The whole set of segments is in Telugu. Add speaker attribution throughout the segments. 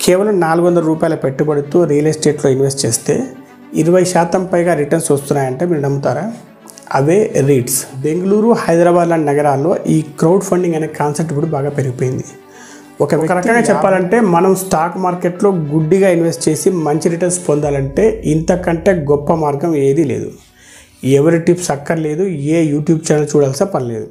Speaker 1: కేవలం నాలుగు వందల రూపాయల పెట్టుబడితో రియల్ ఎస్టేట్లో ఇన్వెస్ట్ చేస్తే ఇరవై శాతం పైగా రిటర్న్స్ వస్తున్నాయంటే మీరు నమ్ముతారా అవే రీట్స్ బెంగళూరు హైదరాబాద్ లాంటి నగరాల్లో ఈ క్రౌడ్ ఫండింగ్ అనే కాన్సెప్ట్ ఇప్పుడు బాగా పెరిగిపోయింది ఒక ఒక రకంగా చెప్పాలంటే మనం స్టాక్ మార్కెట్లో గుడ్డిగా ఇన్వెస్ట్ చేసి మంచి రిటర్న్స్ పొందాలంటే ఇంతకంటే గొప్ప మార్గం ఏదీ లేదు ఎవరి టిప్స్ అక్కర్లేదు ఏ యూట్యూబ్ ఛానల్ చూడాల్సిన పని లేదు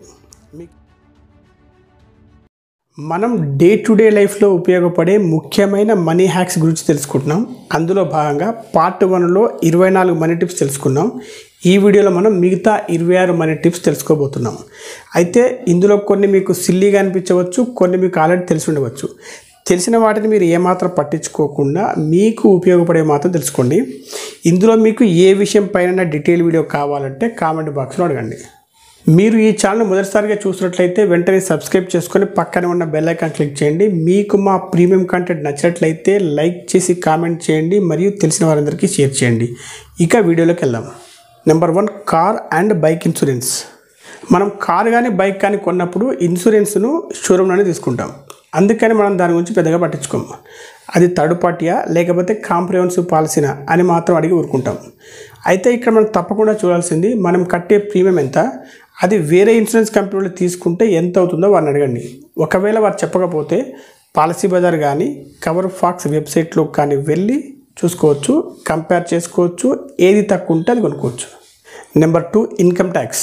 Speaker 1: మనం డే టు డే లైఫ్లో ఉపయోగపడే ముఖ్యమైన మనీ హ్యాక్స్ గురించి తెలుసుకుంటున్నాం అందులో భాగంగా పార్ట్ వన్లో ఇరవై నాలుగు మనీ టిప్స్ తెలుసుకున్నాం ఈ వీడియోలో మనం మిగతా ఇరవై ఆరు మనీ టిప్స్ తెలుసుకోబోతున్నాం అయితే ఇందులో కొన్ని మీకు సిల్లీగా అనిపించవచ్చు కొన్ని మీకు ఆల్రెడీ తెలిసి ఉండవచ్చు తెలిసిన వాటిని మీరు ఏమాత్రం పట్టించుకోకుండా మీకు ఉపయోగపడే మాత్రం తెలుసుకోండి ఇందులో మీకు ఏ విషయం పైన డీటెయిల్ వీడియో కావాలంటే కామెంట్ బాక్స్లో అడగండి మీరు ఈ ఛానల్ మొదటిసారిగా చూసినట్లయితే వెంటనే సబ్స్క్రైబ్ చేసుకొని పక్కన ఉన్న బెల్ ఐకాన్ క్లిక్ చేయండి మీకు మా ప్రీమియం కంటెంట్ నచ్చినట్లయితే లైక్ చేసి కామెంట్ చేయండి మరియు తెలిసిన వారందరికీ షేర్ చేయండి ఇక వీడియోలోకి వెళ్దాం number one car and bike insurance మనం కార్ కానీ బైక్ కానీ కొన్నప్పుడు ఇన్సూరెన్స్ను షోరూమ్లోనే తీసుకుంటాం అందుకని మనం దాని గురించి పెద్దగా పట్టించుకోం అది థర్డ్ పార్టీయా లేకపోతే కాంప్రహెన్సివ్ పాలసీనా అని మాత్రం అడిగి ఊరుకుంటాం అయితే ఇక్కడ మనం తప్పకుండా చూడాల్సింది మనం కట్టే ప్రీమియం ఎంత అది వేరే ఇన్సూరెన్స్ కంపెనీలో తీసుకుంటే ఎంత అవుతుందో వారిని అడగండి ఒకవేళ వారు చెప్పకపోతే పాలసీ బజార్ కానీ కవర్ ఫాక్స్ వెబ్సైట్లో కానీ వెళ్ళి చూసుకోవచ్చు కంపేర్ చేసుకోవచ్చు ఏది తక్కువ ఉంటే అది కొనుక్కోవచ్చు నెంబర్ టూ ఇన్కమ్ ట్యాక్స్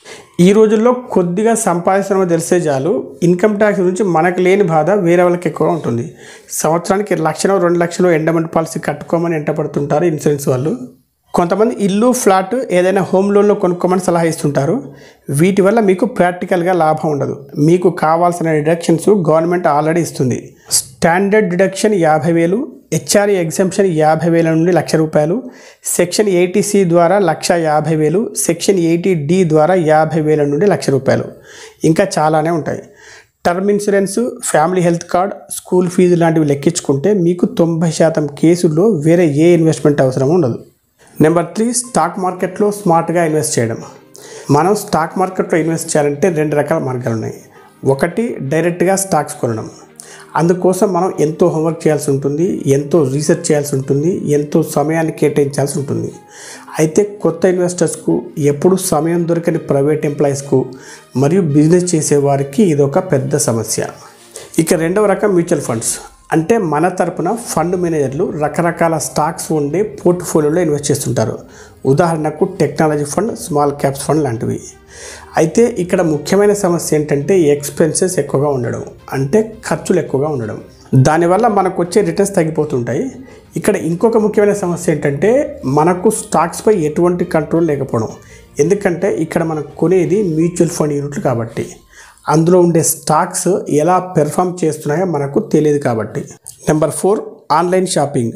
Speaker 1: ఈ రోజుల్లో కొద్దిగా సంపాదిస్తున్నామో తెలిసే చాలు ఇన్కమ్ ట్యాక్స్ గురించి మనకు లేని బాధ వేరే వాళ్ళకి ఎక్కువ ఉంటుంది సంవత్సరానికి లక్షలో రెండు లక్షలు ఎండమెంట్ పాలసీ కట్టుకోమని ఎంటపడుతుంటారు ఇన్సూరెన్స్ వాళ్ళు కొంతమంది ఇల్లు ఫ్లాట్ ఏదైనా హోమ్ లోన్లో కొనుక్కోమని సలహా ఇస్తుంటారు వీటి వల్ల మీకు ప్రాక్టికల్గా లాభం ఉండదు మీకు కావాల్సిన డిడక్షన్స్ గవర్నమెంట్ ఆల్రెడీ ఇస్తుంది స్టాండర్డ్ డిడక్షన్ యాభై వేలు హెచ్ఆర్ఏ ఎగ్జంప్షన్ యాభై వేల నుండి లక్ష రూపాయలు సెక్షన్ ఎయిటీ సి ద్వారా లక్ష యాభై వేలు సెక్షన్ ఎయిటీ డి ద్వారా యాభై వేల నుండి లక్ష రూపాయలు ఇంకా చాలానే ఉంటాయి term insurance family health card school fees లాంటివి లెక్కించుకుంటే మీకు తొంభై శాతం కేసుల్లో వేరే ఏ ఇన్వెస్ట్మెంట్ అవసరం ఉండదు నెంబర్ త్రీ స్టాక్ మార్కెట్లో స్మార్ట్గా ఇన్వెస్ట్ చేయడం మనం స్టాక్ మార్కెట్లో ఇన్వెస్ట్ చేయాలంటే రెండు రకాల మార్గాలు ఉన్నాయి ఒకటి డైరెక్ట్గా స్టాక్స్ కొనడం అందుకోసం మనం ఎంతో హోంవర్క్ చేయాల్సి ఉంటుంది ఎంతో రీసెర్చ్ చేయాల్సి ఉంటుంది ఎంతో సమయాన్ని కేటాయించాల్సి ఉంటుంది అయితే కొత్త ఇన్వెస్టర్స్కు ఎప్పుడు సమయం దొరకని ప్రైవేట్ ఎంప్లాయీస్కు మరియు బిజినెస్ చేసేవారికి ఇదొక పెద్ద సమస్య ఇక రెండవ రకం మ్యూచువల్ ఫండ్స్ అంటే మన తరపున ఫండ్ మేనేజర్లు రకరకాల స్టాక్స్ ఉండే పోర్ట్ఫోలియోలో ఇన్వెస్ట్ చేస్తుంటారు ఉదాహరణకు technology fund small caps fund లాంటివి అయితే ఇక్కడ ముఖ్యమైన సమస్య ఏంటంటే ఎక్స్పెన్సెస్ ఎక్కువగా ఉండడం అంటే ఖర్చులు ఎక్కువగా ఉండడం దానివల్ల మనకు వచ్చే రిటర్న్స్ తగ్గిపోతుంటాయి ఇక్కడ ఇంకొక ముఖ్యమైన సమస్య ఏంటంటే మనకు స్టాక్స్పై ఎటువంటి కంట్రోల్ లేకపోవడం ఎందుకంటే ఇక్కడ మనం కొనేది మ్యూచువల్ ఫండ్ యూనిట్లు కాబట్టి అందులో ఉండే స్టాక్స్ ఎలా పెర్ఫామ్ చేస్తున్నాయో మనకు తెలియదు కాబట్టి నెంబర్ ఫోర్ ఆన్లైన్ షాపింగ్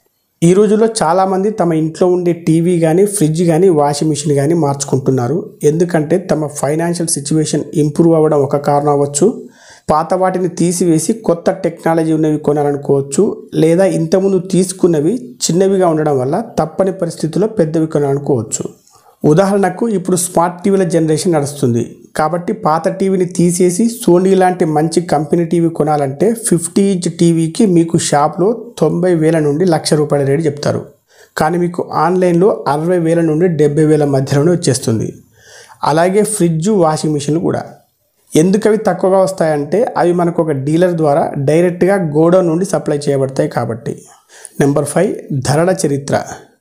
Speaker 1: ఈ రోజుల్లో చాలామంది తమ ఇంట్లో ఉండే టీవీ కానీ ఫ్రిడ్జ్ కానీ వాషింగ్ మిషన్ కానీ మార్చుకుంటున్నారు ఎందుకంటే తమ ఫైనాన్షియల్ సిచ్యువేషన్ ఇంప్రూవ్ అవ్వడం ఒక కారణం అవ్వచ్చు పాత వాటిని తీసివేసి కొత్త టెక్నాలజీ ఉన్నవి కొనాలనుకోవచ్చు లేదా ఇంతకుముందు తీసుకున్నవి చిన్నవిగా ఉండడం వల్ల తప్పని పరిస్థితుల్లో పెద్దవి కొనాలనుకోవచ్చు ఉదాహరణకు ఇప్పుడు స్మార్ట్ టీవీల జనరేషన్ నడుస్తుంది కాబట్టి పాత టీవీని తీసేసి సోనీ లాంటి మంచి కంపెనీ టీవీ కొనాలంటే ఫిఫ్టీ ఇంచ్ టీవీకి మీకు షాప్లో తొంభై వేల నుండి లక్ష రూపాయల రేటు చెప్తారు కానీ మీకు ఆన్లైన్లో అరవై వేల నుండి డెబ్బై వేల మధ్యలోనే వచ్చేస్తుంది అలాగే ఫ్రిడ్జ్ వాషింగ్ మిషన్లు కూడా ఎందుకు అవి తక్కువగా వస్తాయంటే అవి మనకు ఒక డీలర్ ద్వారా డైరెక్ట్గా గోడౌన్ నుండి సప్లై చేయబడతాయి కాబట్టి నెంబర్ ఫైవ్ ధరల చరిత్ర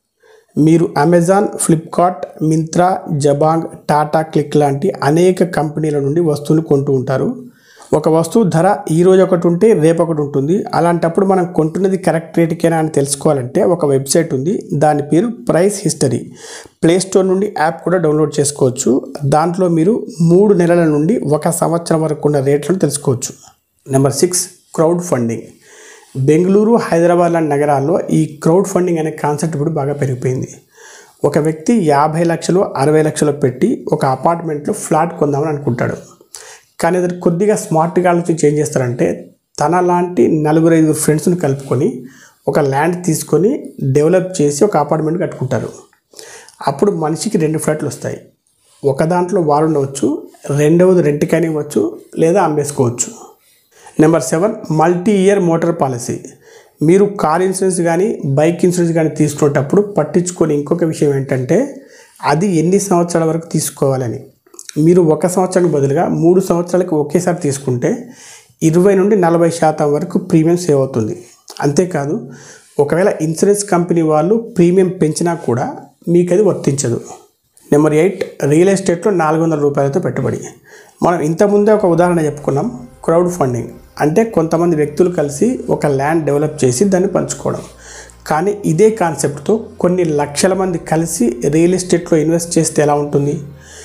Speaker 1: మీరు Amazon Flipkart Myntra Jabong Tata Cliq లాంటి అనేక కంపెనీల నుండి వస్తువులు కొంటూ ఉంటారు ఒక వస్తువు ధర ఈ రోజు ఒకటి ఉంటే రేపు ఒకటి ఉంటుంది అలాంటప్పుడు మనం కొంటున్నది కరెక్ట్ రేటుకేనా అని తెలుసుకోవాలంటే ఒక వెబ్సైట్ ఉంది దాని పేరు ప్రైస్ హిస్టరీ ప్లే స్టోర్ నుండి యాప్ కూడా డౌన్లోడ్ చేసుకోవచ్చు దాంట్లో మీరు మూడు నెలల నుండి ఒక సంవత్సరం వరకు ఉన్న రేట్లను తెలుసుకోవచ్చు number six crowd funding Bengaluru Hyderabad లాంటి నగరాల్లో ఈ క్రౌడ్ ఫండింగ్ అనే కాన్సెప్ట్ ఇప్పుడు బాగా పెరిగిపోయింది ఒక వ్యక్తి యాభై లక్షలు అరవై లక్షలు పెట్టి ఒక అపార్ట్మెంట్లో ఫ్లాట్ కొందామని అనుకుంటాడు కానీ అది కొద్దిగా స్మార్ట్గా ఆలోచించి ఏం చేస్తారంటే తన లాంటి నలుగురు ఐదుగురు ఫ్రెండ్స్ని కలుపుకొని ఒక ల్యాండ్ తీసుకొని డెవలప్ చేసి ఒక అపార్ట్మెంట్ కట్టుకుంటారు అప్పుడు మనిషికి రెండు ఫ్లాట్లు వస్తాయి ఒక దాంట్లో వారు ఉండవచ్చు రెండవది రెంట్కైనా ఇవ్వచ్చు లేదా అమ్మేసుకోవచ్చు number seven multi year motor policy మీరు కార్ ఇన్సూరెన్స్ కానీ బైక్ ఇన్సూరెన్స్ కానీ తీసుకునేటప్పుడు పట్టించుకొని ఇంకొక విషయం ఏంటంటే అది ఎన్ని సంవత్సరాల వరకు తీసుకోవాలని మీరు ఒక సంవత్సరానికి బదులుగా మూడు సంవత్సరాలకు ఒకేసారి తీసుకుంటే ఇరవై నుండి నలభై శాతం వరకు ప్రీమియం సేవ్ అవుతుంది అంతేకాదు ఒకవేళ ఇన్సూరెన్స్ కంపెనీ వాళ్ళు ప్రీమియం పెంచినా కూడా మీకు అది వర్తించదు నెంబర్ ఎయిట్ రియల్ ఎస్టేట్లో నాలుగు వందల రూపాయలతో పెట్టుబడి మనం ఇంతకుముందే ఒక ఉదాహరణ చెప్పుకున్నాం క్రౌడ్ ఫండింగ్ అంటే కొంతమంది వ్యక్తులు కలిసి ఒక ల్యాండ్ డెవలప్ చేసి దాన్ని పంచుకోవడం కానీ ఇదే కాన్సెప్ట్తో కొన్ని లక్షల మంది కలిసి రియల్ ఎస్టేట్లో ఇన్వెస్ట్ చేస్తే ఎలా ఉంటుంది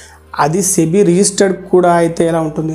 Speaker 1: అది సెబీ రిజిస్టర్డ్ కూడా అయితే ఎలా ఉంటుంది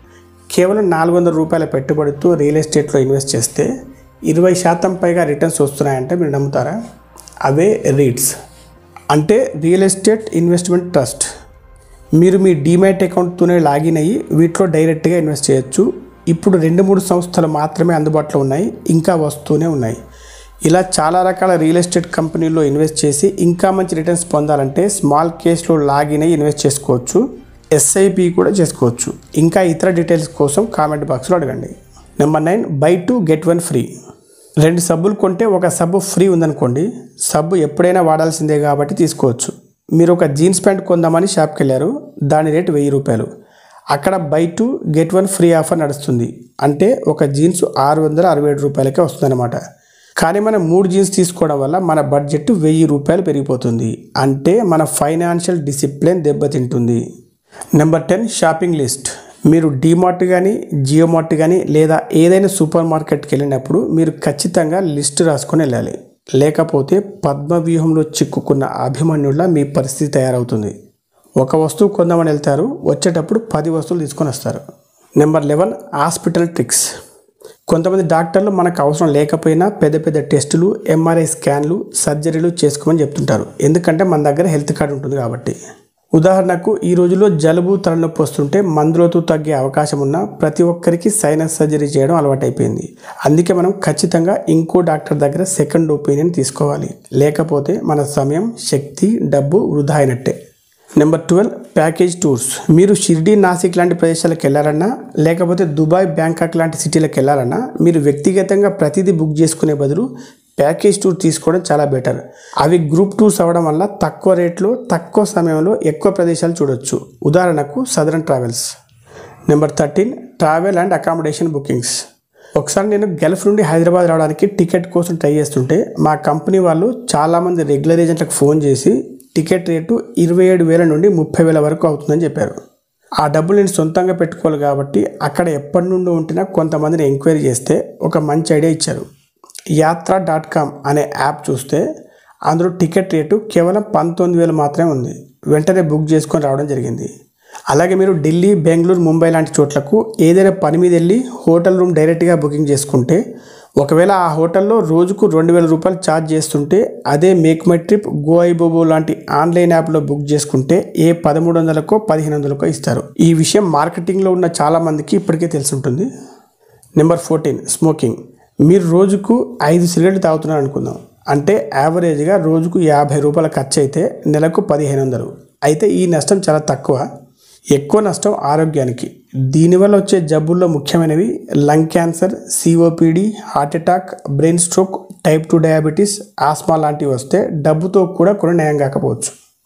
Speaker 1: కేవలం నాలుగు వందల రూపాయల పెట్టుబడితో రియల్ ఎస్టేట్లో ఇన్వెస్ట్ చేస్తే ఇరవై శాతం పైగా రిటర్న్స్ వస్తున్నాయంటే మీరు నమ్ముతారా అవే రీడ్స్ అంటే రియల్ ఎస్టేట్ ఇన్వెస్ట్మెంట్ ట్రస్ట్ మీరు మీ డీమ్యాట్ అకౌంట్తోనే లాగిన్ అయ్యి వీటిలో డైరెక్ట్గా ఇన్వెస్ట్ చేయొచ్చు ఇప్పుడు రెండు మూడు సంస్థలు మాత్రమే అందుబాటులో ఉన్నాయి ఇంకా వస్తూనే ఉన్నాయి ఇలా చాలా రకాల రియల్ ఎస్టేట్ కంపెనీల్లో ఇన్వెస్ట్ చేసి ఇంకా మంచి రిటర్న్స్ పొందాలంటే స్మాల్ కేస్లో లాగిన్ అయ్యి ఇన్వెస్ట్ చేసుకోవచ్చు ఎస్ఐపి కూడా చేసుకోవచ్చు ఇంకా ఇతర డీటెయిల్స్ కోసం కామెంట్ బాక్స్లో అడగండి number nine buy two get one free రెండు సబ్బులు కొంటే ఒక సబ్బు ఫ్రీ ఉందనుకోండి సబ్బు ఎప్పుడైనా వాడాల్సిందే కాబట్టి తీసుకోవచ్చు మీరు ఒక జీన్స్ ప్యాంట్ కొందామని షాప్కి వెళ్ళారు దాని రేట్ వెయ్యి రూపాయలు అక్కడ buy two get one free offer నడుస్తుంది అంటే ఒక జీన్స్ ఆరు వందల అరవై ఏడు రూపాయలకే వస్తుందన్నమాట కానీ మనం మూడు జీన్స్ తీసుకోవడం వల్ల మన బడ్జెట్ వెయ్యి రూపాయలు పెరిగిపోతుంది అంటే మన ఫైనాన్షియల్ డిసిప్లిన్ దెబ్బతింటుంది నెంబర్ టెన్ షాపింగ్ లిస్ట్ మీరు డీమార్ట్ కానీ జియోమార్ట్ కానీ లేదా ఏదైనా సూపర్ మార్కెట్కి వెళ్ళినప్పుడు మీరు ఖచ్చితంగా లిస్ట్ రాసుకొని వెళ్ళాలి లేకపోతే పద్మవ్యూహంలో చిక్కుకున్న అభిమన్యుల మీ పరిస్థితి తయారవుతుంది ఒక వస్తువు కొందామని వెళ్తారు వచ్చేటప్పుడు పది వస్తువులు తీసుకొని వస్తారు నెంబర్ లెవెన్ హాస్పిటల్ ట్రిక్స్ కొంతమంది డాక్టర్లు మనకు అవసరం లేకపోయినా పెద్ద పెద్ద టెస్టులు ఎంఆర్ఐ స్కాన్లు సర్జరీలు చేసుకోమని చెప్తుంటారు ఎందుకంటే మన దగ్గర హెల్త్ కార్డు ఉంటుంది కాబట్టి ఉదాహరణకు ఈ రోజుల్లో జలుబు తలనొప్పి వస్తుంటే మందులతో తగ్గే అవకాశం ఉన్న ప్రతి ఒక్కరికి సైనస్ సర్జరీ చేయడం అలవాటైపోయింది అందుకే మనం ఖచ్చితంగా ఇంకో డాక్టర్ దగ్గర సెకండ్ ఒపీనియన్ తీసుకోవాలి లేకపోతే మన సమయం శక్తి డబ్బు వృధా అయినట్టే నెంబర్ ట్వెల్వ్ ప్యాకేజ్ టూర్స్ మీరు షిర్డీ నాసిక్ లాంటి ప్రదేశాలకు వెళ్ళాలన్నా లేకపోతే దుబాయ్ బ్యాంకాక్ లాంటి సిటీలకు వెళ్ళాలన్నా మీరు వ్యక్తిగతంగా ప్రతిదీ బుక్ చేసుకునే బదులు ప్యాకేజ్ టూర్ తీసుకోవడం చాలా బెటర్ అవి గ్రూప్ టూర్స్ అవ్వడం వల్ల తక్కువ రేట్లో తక్కువ సమయంలో ఎక్కువ ప్రదేశాలు చూడొచ్చు ఉదాహరణకు southern travels number thirteen travel and accommodation bookings ఒకసారి నేను గల్ఫ్ నుండి హైదరాబాద్ రావడానికి టికెట్ కోసం ట్రై చేస్తుంటే మా కంపెనీ వాళ్ళు చాలామంది రెగ్యులర్ ఏజెంట్లకు ఫోన్ చేసి టికెట్ రేటు ఇరవై ఏడు వేల నుండి ముప్పై వేల వరకు అవుతుందని చెప్పారు ఆ డబ్బులు నేను సొంతంగా పెట్టుకోవాలి కాబట్టి అక్కడ ఎప్పటి నుండి ఉంటున్నా కొంతమందిని ఎంక్వైరీ చేస్తే ఒక మంచి ఐడియా ఇచ్చారు యాత్ర డాట్ కామ్ అనే యాప్ చూస్తే అందులో టికెట్ రేటు కేవలం పంతొమ్మిది వేలు మాత్రమే ఉంది వెంటనే బుక్ చేసుకొని రావడం జరిగింది అలాగే మీరు ఢిల్లీ బెంగళూరు ముంబై లాంటి చోట్లకు ఏదైనా పని మీద వెళ్ళి హోటల్ రూమ్ డైరెక్ట్గా బుకింగ్ చేసుకుంటే ఒకవేళ ఆ హోటల్లో రోజుకు రెండు వేల రూపాయలు ఛార్జ్ చేస్తుంటే అదే make my trip go ibibo లాంటి ఆన్లైన్ యాప్లో బుక్ చేసుకుంటే ఏ పదమూడు వందలకో పదిహేను వందలకో ఇస్తారు ఈ విషయం మార్కెటింగ్లో ఉన్న చాలా మందికి ఇప్పటికే తెలిసి ఉంటుంది నెంబర్ ఫోర్టీన్ స్మోకింగ్ మీరు రోజుకు ఐదు సిగరెట్లు తాగుతున్నారు అనుకుందాం అంటే యావరేజ్గా రోజుకు యాభై రూపాయల ఖర్చు అయితే నెలకు పదిహేను వందలు అయితే ఈ నష్టం చాలా తక్కువ ఎక్కువ నష్టం ఆరోగ్యానికి దీనివల్ల వచ్చే జబ్బుల్లో ముఖ్యమైనవి lung cancer COPD heart attack brain stroke type two diabetes asthma లాంటివి వస్తే డబ్బుతో కూడా కొన్ని నయం కాకపోవచ్చు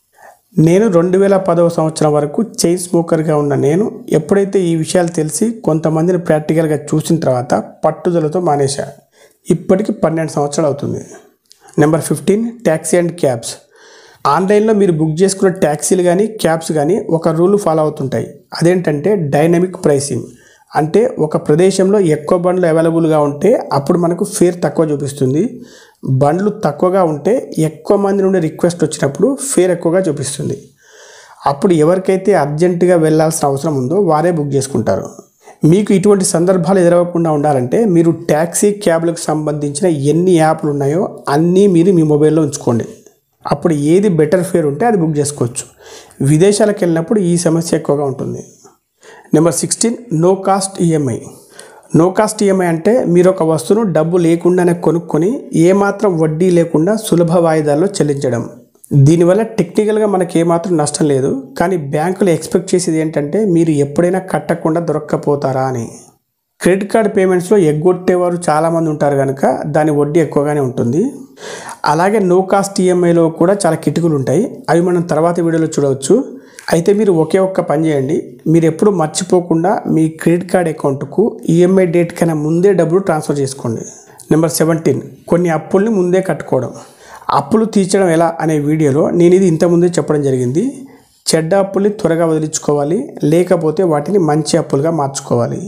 Speaker 1: నేను రెండు వేల పదవ సంవత్సరం వరకు చైన్ స్మోకర్గా ఉన్న నేను ఎప్పుడైతే ఈ విషయాలు తెలిసి కొంతమందిని ప్రాక్టికల్గా చూసిన తర్వాత పట్టుదలతో మానేశా ఇప్పటికి పన్నెండు సంవత్సరాలు అవుతుంది number fifteen taxi and cabs ఆన్లైన్లో మీరు బుక్ చేసుకున్న ట్యాక్సీలు కానీ క్యాబ్స్ కానీ ఒక రూల్ ఫాలో అవుతుంటాయి అదేంటంటే డైనమిక్ ప్రైసింగ్ అంటే ఒక ప్రదేశంలో ఎక్కువ బండ్లు అవైలబుల్గా ఉంటే అప్పుడు మనకు ఫేర్ తక్కువ చూపిస్తుంది బండ్లు తక్కువగా ఉంటే ఎక్కువ మంది నుండి రిక్వెస్ట్ వచ్చినప్పుడు ఫేర్ ఎక్కువగా చూపిస్తుంది అప్పుడు ఎవరికైతే అర్జెంటుగా వెళ్ళాల్సిన అవసరం ఉందో వారే బుక్ చేసుకుంటారు మీకు ఇటువంటి సందర్భాలు ఎదురవ్వకుండా ఉండాలంటే మీరు ట్యాక్సీ క్యాబ్లకు సంబంధించిన ఎన్ని యాప్లు ఉన్నాయో అన్నీ మీరు మీ మొబైల్లో ఉంచుకోండి అప్పుడు ఏది బెటర్ ఫేర్ ఉంటే అది బుక్ చేసుకోవచ్చు విదేశాలకు వెళ్ళినప్పుడు ఈ సమస్య ఎక్కువగా ఉంటుంది number sixteen no cost EMI no cost EMI అంటే మీరు ఒక వస్తువును డబ్బు లేకుండానే కొనుక్కొని ఏమాత్రం వడ్డీ లేకుండా సులభ వాయిదాల్లో చెల్లించడం దీనివల్ల టెక్నికల్గా మనకి ఏమాత్రం నష్టం లేదు కానీ బ్యాంకులు ఎక్స్పెక్ట్ చేసేది ఏంటంటే మీరు ఎప్పుడైనా కట్టకుండా దొరక్కపోతారా అని క్రెడిట్ కార్డ్ పేమెంట్స్లో ఎగ్గొట్టేవారు చాలామంది ఉంటారు కనుక దాని వడ్డీ ఎక్కువగానే ఉంటుంది అలాగే నో కాస్ట్ ఈఎంఐలో కూడా చాలా కిటుకులు ఉంటాయి అవి మనం తర్వాత వీడియోలో చూడవచ్చు అయితే మీరు ఒకే ఒక్క పని చేయండి మీరు ఎప్పుడు మర్చిపోకుండా మీ క్రెడిట్ కార్డ్ అకౌంట్కు ఈఎంఐ డేట్ కన్నా ముందే డబ్బులు ట్రాన్స్ఫర్ చేసుకోండి నెంబర్ సెవెంటీన్ కొన్ని అప్పుల్ని ముందే కట్టుకోవడం అప్పులు తీర్చడం ఎలా అనే వీడియోలో నేను ఇది ఇంతకుముందే చెప్పడం జరిగింది చెడ్డ అప్పుల్ని త్వరగా వదిలించుకోవాలి లేకపోతే వాటిని మంచి అప్పులుగా మార్చుకోవాలి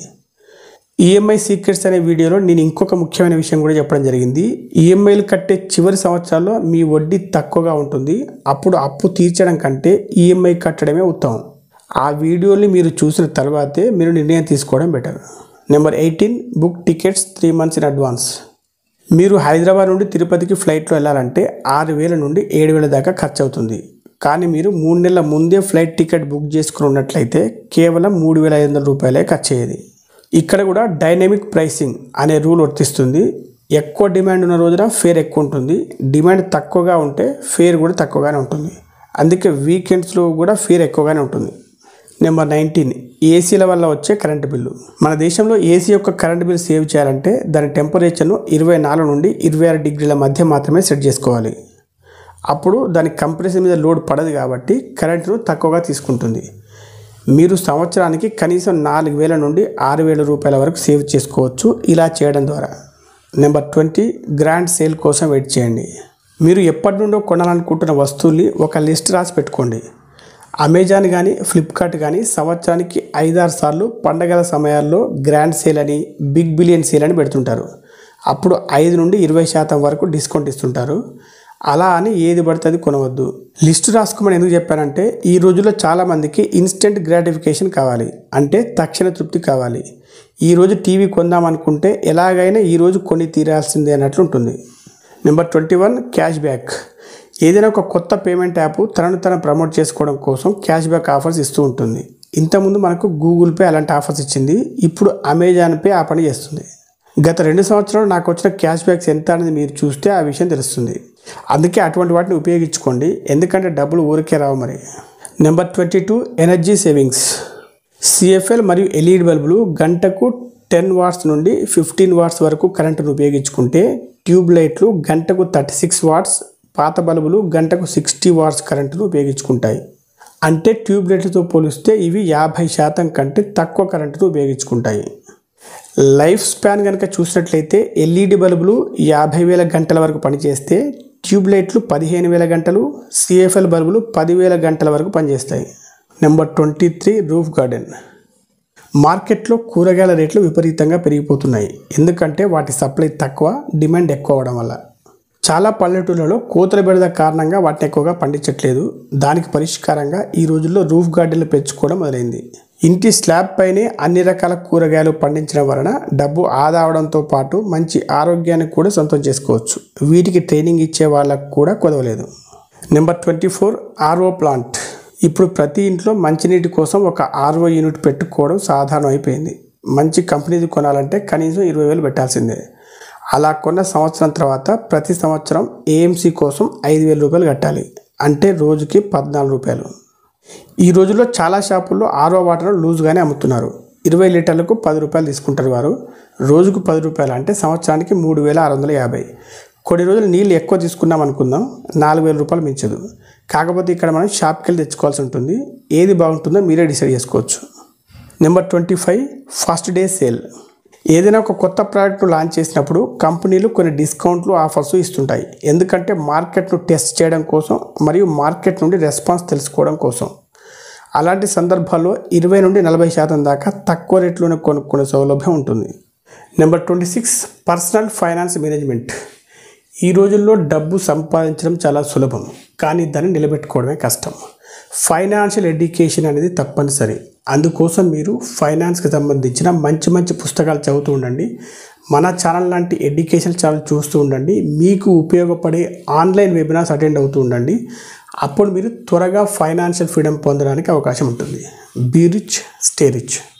Speaker 1: ఈఎంఐ సీక్రెట్స్ అనే వీడియోలో నేను ఇంకొక ముఖ్యమైన విషయం కూడా చెప్పడం జరిగింది ఈఎంఐలు కట్టే చివరి సంవత్సరాల్లో మీ వడ్డీ తక్కువగా ఉంటుంది అప్పుడు అప్పు తీర్చడం కంటే ఈఎంఐ కట్టడమే ఉత్తమం ఆ వీడియోని మీరు చూసిన తర్వాతే మీరు నిర్ణయం తీసుకోవడం better number eighteen book tickets three months in advance మీరు హైదరాబాద్ నుండి తిరుపతికి ఫ్లైట్లో వెళ్ళాలంటే ఆరు వేల నుండి ఏడు వేల దాకా ఖర్చు అవుతుంది కానీ మీరు మూడు నెలల ముందే ఫ్లైట్ టికెట్ బుక్ చేసుకుని ఉన్నట్లయితే కేవలం మూడు వేల ఐదు వందల రూపాయలే ఖర్చు అయ్యేది ఇక్కడ కూడా డైనమిక్ ప్రైసింగ్ అనే రూల్ వర్తిస్తుంది ఎక్కువ డిమాండ్ ఉన్న రోజున ఫేర్ ఎక్కువ ఉంటుంది డిమాండ్ తక్కువగా ఉంటే ఫేర్ కూడా తక్కువగానే ఉంటుంది అందుకే వీకెండ్స్లో కూడా ఫేర్ ఎక్కువగానే ఉంటుంది నెంబర్ నైన్టీన్ ఏసీల వల్ల వచ్చే కరెంటు బిల్లు మన దేశంలో ఏసీ యొక్క కరెంటు బిల్ సేవ్ చేయాలంటే దాని టెంపరేచర్ను ఇరవై నాలుగు నుండి ఇరవై ఆరు డిగ్రీల మధ్య మాత్రమే సెట్ చేసుకోవాలి అప్పుడు దాని కంప్రెసర్ మీద లోడ్ పడదు కాబట్టి కరెంటును తక్కువగా తీసుకుంటుంది మీరు సంవత్సరానికి కనీసం నాలుగు వేల నుండి ఆరు వేల రూపాయల వరకు సేవ్ చేసుకోవచ్చు ఇలా చేయడం ద్వారా నెంబర్ ట్వంటీ గ్రాండ్ సేల్ కోసం వెయిట్ చేయండి మీరు ఎప్పటి నుండో కొనాలనుకుంటున్న వస్తువుల్ని ఒక లిస్ట్ రాసి పెట్టుకోండి అమెజాన్ కానీ ఫ్లిప్కార్ట్ కానీ సంవత్సరానికి ఐదారు సార్లు పండగల సమయాల్లో గ్రాండ్ సేల్ అని బిగ్ బిలియన్ సేల్ అని పెడుతుంటారు అప్పుడు ఐదు నుండి ఇరవై శాతం వరకు డిస్కౌంట్ ఇస్తుంటారు అలా అని ఏది పడితే అది కొనవద్దు లిస్టు రాసుకోమని ఎందుకు చెప్పానంటే ఈ రోజుల్లో చాలామందికి ఇన్స్టెంట్ గ్రాటిఫికేషన్ కావాలి అంటే తక్షణ తృప్తి కావాలి ఈరోజు టీవీ కొందాం అనుకుంటే ఎలాగైనా ఈరోజు కొని తీరాల్సిందే అన్నట్లు ఉంటుంది number twenty one cash back ఏదైనా ఒక కొత్త పేమెంట్ యాప్ తనను తను ప్రమోట్ చేసుకోవడం కోసం క్యాష్ బ్యాక్ ఆఫర్స్ ఇస్తూ ఉంటుంది ఇంతకుముందు మనకు గూగుల్ పే అలాంటి ఆఫర్స్ ఇచ్చింది ఇప్పుడు అమెజాన్ పే ఆ పని చేస్తుంది గత రెండు సంవత్సరాలు నాకు వచ్చిన క్యాష్ బ్యాక్స్ ఎంత అనేది మీరు చూస్తే ఆ విషయం తెలుస్తుంది అందుకే అటువంటి వాటిని ఉపయోగించుకోండి ఎందుకంటే డబ్బులు ఊరికే రావు మరి number twenty two energy savings CFL మరియు ఎల్ఈడి బల్బులు గంటకు టెన్ వాట్స్ నుండి ఫిఫ్టీన్ వాట్స్ వరకు కరెంటును ఉపయోగించుకుంటే ట్యూబ్ లైట్లు గంటకు థర్టీ సిక్స్ వాట్స్ పాత బల్బులు గంటకు సిక్స్టీ వాట్స్ కరెంటును ఉపయోగించుకుంటాయి అంటే ట్యూబ్ లైట్లతో పోలిస్తే ఇవి యాభై శాతం కంటే తక్కువ కరెంటును ఉపయోగించుకుంటాయి లైఫ్ స్పాన్ కనుక చూసినట్లయితే ఎల్ఈడి బల్బులు యాభై వేల గంటల వరకు పనిచేస్తే ట్యూబ్ లైట్లు పదిహేను వేల గంటలు సిఎఫ్ఎల్ బల్బులు పదివేల గంటల వరకు పనిచేస్తాయి number twenty three roof garden మార్కెట్లో కూరగాయల రేట్లు విపరీతంగా పెరిగిపోతున్నాయి ఎందుకంటే వాటి సప్లై తక్కువ డిమాండ్ ఎక్కువ అవడం వల్ల చాలా పల్లెటూళ్ళలో కోతల బెడద కారణంగా వాటిని ఎక్కువగా పండించట్లేదు దానికి పరిష్కారంగా ఈ రోజుల్లో రూఫ్ గార్డెన్లు పెంచుకోవడం మొదలైంది ఇంటి స్లాబ్ పైనే అన్ని రకాల కూరగాయలు పండించడం వలన డబ్బు ఆదా అవడంతో పాటు మంచి ఆరోగ్యాన్ని కూడా సొంతం చేసుకోవచ్చు వీటికి ట్రైనింగ్ ఇచ్చే వాళ్ళకు కూడా కుదవలేదు number twenty four RO plant ఇప్పుడు ప్రతి ఇంట్లో మంచినీటి కోసం ఒక ఆర్ఓ యూనిట్ పెట్టుకోవడం సాధారణం అయిపోయింది మంచి కంపెనీది కొనాలంటే కనీసం ఇరవై వేలు పెట్టాల్సిందే అలా కొన్న సంవత్సరం తర్వాత ప్రతి సంవత్సరం ఏఎంసీ కోసం ఐదు వేల రూపాయలు కట్టాలి అంటే రోజుకి పద్నాలుగు రూపాయలు ఈ రోజుల్లో చాలా షాపుల్లో ఆరో వాటర్ లూజ్గానే అమ్ముతున్నారు ఇరవై లీటర్లకు పది రూపాయలు తీసుకుంటారు వారు రోజుకు పది రూపాయలు అంటే సంవత్సరానికి మూడు వేల ఆరు వందల యాభై కొన్ని రోజులు నీళ్ళు ఎక్కువ తీసుకున్నాం అనుకుందాం నాలుగు వేల రూపాయలు మించదు కాకపోతే ఇక్కడ మనం షాప్కి వెళ్ళి తెచ్చుకోవాల్సి ఉంటుంది ఏది బాగుంటుందో మీరే డిసైడ్ చేసుకోవచ్చు number twenty five first day sale ఏదైనా ఒక కొత్త ప్రోడక్ట్ లాంచ్ చేసినప్పుడు కంపెనీలు కొన్ని డిస్కౌంట్లు ఆఫర్స్ ఇస్తుంటాయి ఎందుకంటే మార్కెట్ను టెస్ట్ చేయడం కోసం మరియు మార్కెట్ నుండి రెస్పాన్స్ తెలుసుకోవడం కోసం అలాంటి సందర్భాల్లో ఇరవై నుండి నలభై శాతం దాకా తక్కువ రేట్లోనే కొనుక్కునే సౌలభ్యం ఉంటుంది number twenty six personal finance management ఈ రోజుల్లో డబ్బు సంపాదించడం చాలా సులభం కానీ దాన్ని నిలబెట్టుకోవడమే కష్టం ఫైనాన్షియల్ ఎడ్యుకేషన్ అనేది తప్పనిసరి అందుకోసం మీరు ఫైనాన్స్కి సంబంధించిన మంచి మంచి పుస్తకాలు చదువుతూ ఉండండి మన ఛానల్ లాంటి ఎడ్యుకేషన్ ఛానల్ చూస్తూ ఉండండి మీకు ఉపయోగపడే ఆన్లైన్ వెబినార్స్ అటెండ్ అవుతూ ఉండండి అప్పుడు మీరు త్వరగా ఫైనాన్షియల్ ఫ్రీడమ్ పొందడానికి అవకాశం ఉంటుంది బీ రిచ్ స్టే రిచ్